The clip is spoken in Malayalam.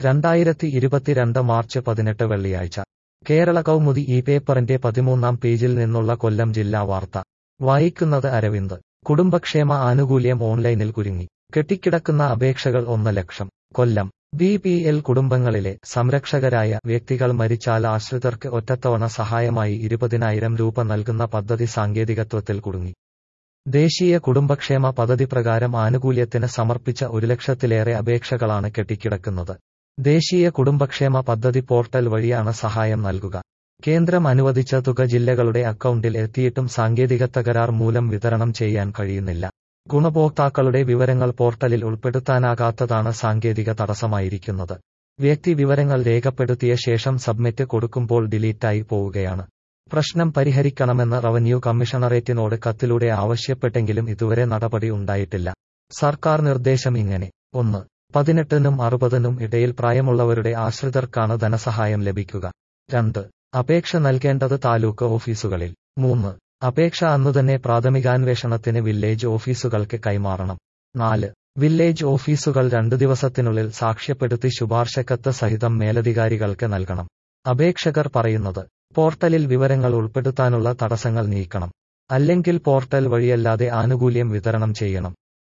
രണ്ടായിരത്തി ഇരുപത്തിരണ്ട് മാർച്ച് പതിനെട്ട് വെള്ളിയാഴ്ച കേരള കൗമുദി ഈ പേപ്പറിന്റെ പതിമൂന്നാം പേജിൽ നിന്നുള്ള കൊല്ലം ജില്ലാ വാർത്ത വായിക്കുന്നത് അരവിന്ദ് കുടുംബക്ഷേമ ആനുകൂല്യം ഓൺലൈനിൽ കുരുങ്ങി കെട്ടിക്കിടക്കുന്ന അപേക്ഷകൾ ഒന്ന് ലക്ഷം കൊല്ലം ബി പി എൽ കുടുംബങ്ങളിലെ സംരക്ഷകരായ വ്യക്തികൾ മരിച്ചാൽ ആശ്രിതർക്ക് ഒറ്റത്തവണ സഹായമായി ഇരുപതിനായിരം രൂപ നൽകുന്ന പദ്ധതി സാങ്കേതികത്വത്തിൽ കുടുങ്ങി ദേശീയ കുടുംബക്ഷേമ പദ്ധതി പ്രകാരം ആനുകൂല്യത്തിന് സമർപ്പിച്ച ഒരു ലക്ഷത്തിലേറെ അപേക്ഷകളാണ് കെട്ടിക്കിടക്കുന്നത് ദേശീയ കുടുംബക്ഷേമ പദ്ധതി പോർട്ടൽ വഴിയാണ് സഹായം നൽകുക കേന്ദ്രം അനുവദിച്ച തുക ജില്ലകളുടെ അക്കൗണ്ടിൽ എത്തിയിട്ടും സാങ്കേതിക തകരാർ മൂലം വിതരണം ചെയ്യാൻ കഴിയുന്നില്ല ഗുണഭോക്താക്കളുടെ വിവരങ്ങൾ പോർട്ടലിൽ ഉൾപ്പെടുത്താനാകാത്തതാണ് സാങ്കേതിക തടസ്സമായിരിക്കുന്നത് വ്യക്തി വിവരങ്ങൾ രേഖപ്പെടുത്തിയ ശേഷം സബ്മിറ്റ് കൊടുക്കുമ്പോൾ ഡിലീറ്റായി പോവുകയാണ് പ്രശ്നം പരിഹരിക്കണമെന്ന് റവന്യൂ കമ്മീഷണറേറ്റിനോട് കത്തിലൂടെ ആവശ്യപ്പെട്ടെങ്കിലും ഇതുവരെ നടപടി ഉണ്ടായിട്ടില്ല സർക്കാർ നിർദ്ദേശം ഇങ്ങനെ ഒന്ന് പതിനെട്ടിനും അറുപതിനും ഇടയിൽ പ്രായമുള്ളവരുടെ ആശ്രിതർക്കാണ് ധനസഹായം ലഭിക്കുക രണ്ട് അപേക്ഷ നൽകേണ്ടത് താലൂക്ക് ഓഫീസുകളിൽ മൂന്ന് അപേക്ഷ അന്നുതന്നെ പ്രാഥമികാന്വേഷണത്തിന് വില്ലേജ് ഓഫീസുകൾക്ക് കൈമാറണം നാല് വില്ലേജ് ഓഫീസുകൾ രണ്ടു ദിവസത്തിനുള്ളിൽ സാക്ഷ്യപ്പെടുത്തി ശുപാർശക്കത്ത് സഹിതം മേലധികാരികൾക്ക് നൽകണം അപേക്ഷകർ പറയുന്നത് പോർട്ടലിൽ വിവരങ്ങൾ ഉൾപ്പെടുത്താനുള്ള തടസ്സങ്ങൾ നീക്കണം അല്ലെങ്കിൽ പോർട്ടൽ വഴിയല്ലാതെ ആനുകൂല്യം വിതരണം ചെയ്യണം